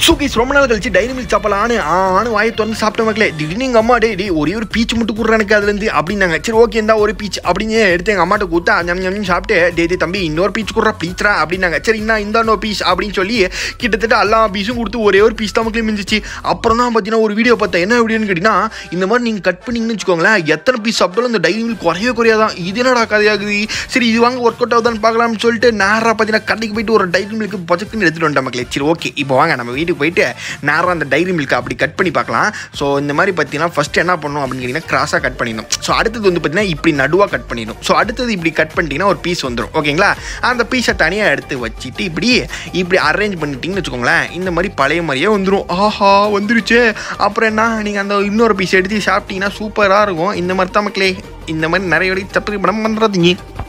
சூக்கிஸ் ரொம்ப நாள் கழிச்சு டைரி மில்க் சாப்பிடலான்னு ஆனு வாயை திறந்து சாப்பிட்ட மக்களே திடீர்னு எங்கள் அம்மா டே டே ஒரே ஒரு பீச் மட்டும் கொடுறா எனக்கு அதுலேருந்து அப்படின்னாங்க சரி ஓகே இருந்தா ஒரு பீச் அப்படின்னு எடுத்து எங்கள் அம்மாட்ட கொடுத்தா ஞம் ஞம் ஞம் சாப்பிட்டு டே டே தம்பி இன்னொரு பீச் கொடுறா பீச்ரா அப்படின்னாங்க சரி இன்னும் இந்த இன்னொரு பீஸ் அப்படின்னு சொல்லி கிட்டத்தட்ட எல்லா பீஸும் கொடுத்து ஒரே ஒரு பீஸ் தான் மக்களே மிஞ்சிச்சு அப்புறம் தான் பார்த்தீங்கன்னா ஒரு வீடியோ பார்த்தேன் என்ன வீடியோன்னு கேட்டிங்கன்னா இந்த மாதிரி நீங்கள் கட் பண்ணீங்கன்னு வச்சுக்கோங்களேன் எத்தனை பீஸ் சாப்பிட்டாலும் இந்த டைரி மில்க் குறையவே குறையாதான் இது என்னடா கதையாகுது சரி இது வாங்க ஒர்க் அவுட் ஆகுதான்னு பார்க்கலாம்னு சொல்லிட்டு நேராக பார்த்தீங்கன்னா கடைக்கு போயிட்டு ஒரு டைரி மில்க் ப்ரொஜெக்ட்னு எடுத்துகிட்டு வந்துட்டேன் மக்களே சரி ஓகே இப்போ வாங்க நம்ம வீட்டுக்கு போயிட்டு நேராக அந்த டைரி மில்க் அப்படி கட் பண்ணி பார்க்கலாம் ஸோ இந்த மாதிரி பார்த்தீங்கன்னா ஃபஸ்ட்டு என்ன பண்ணணும் அப்படின்னு கேட்டிங்கன்னா கிராஸாக கட் பண்ணிடணும் ஸோ அடுத்தது வந்து பார்த்தீங்கன்னா இப்படி நடுவாக கட் பண்ணிடணும் ஸோ அடுத்தது இப்படி கட் பண்ணிட்டீங்கன்னா ஒரு பீஸ் வந்துடும் ஓகேங்களா அந்த பீஸை தனியாக எடுத்து வச்சுட்டு இப்படி இப்படி அரேஞ்ச் பண்ணிட்டீங்கன்னு வச்சுக்கோங்களேன் இந்த மாதிரி பழைய மாதிரியே வந்துடும் ஆஹா வந்துருச்சு அப்புறம் என்ன நீங்கள் அந்த இன்னொரு பீஸ் எடுத்து சாப்பிட்டீங்கன்னா சூப்பராக இருக்கும் இந்த மாதிரி தான் மக்களே இந்த மாதிரி நிறைய வாட்டி தப்பு படம் பண்ணுறதுங்க